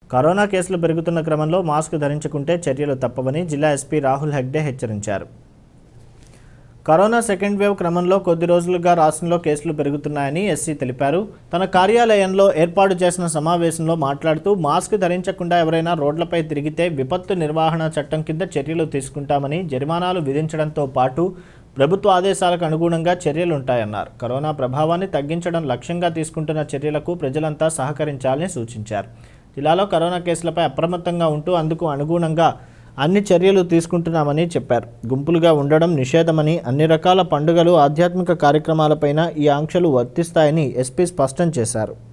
corona కేసులు పెరుగుతున్న క్రమంలో మాస్క్ ధరించుకుంటే చర్యలు తప్పవని జిల్లా ఎస్పీ రాహుల్ హెగ్డే హెచ్చరించారు కరోనా సెకండ్ వేవ్ క్రమంలో కొద్ది రోజులుగా రాష్ట్రంలో కేసులు పెరుగుతున్నాయని ఎస్సీ తెలిపారు తన కార్యాలయంలో ఏర్పాటు చేసిన సమావేశంలో మాట్లాడుతూ మాస్క్ ధరించకుండా ఎవరైనా రోడ్లపై తిరిగితే విపత్తు నిర్వహణ చట్టం కింద చర్యలు తీసుకుంటామని జరిమానాలు విధించడంతో పాటు ప్రభుత్వ ఆదేశాలకు అనుగుణంగా చర్యలుంటాయన్నారు కరోనా ప్రభావాన్ని తగ్గించడం లక్ష్యంగా తీసుకుంటున్న చర్యలకు ప్రజలంతా సహకరించాలని సూచించారు జిల్లాలో కరోనా కేసులపై అప్రమత్తంగా ఉంటూ అందుకు అనుగుణంగా అన్ని చర్యలు తీసుకుంటున్నామని చెప్పారు గుంపులుగా ఉండడం నిషేధమని అన్ని రకాల పండుగలు ఆధ్యాత్మిక కార్యక్రమాలపైన ఈ ఆంక్షలు వర్తిస్తాయని ఎస్పీ స్పష్టం చేశారు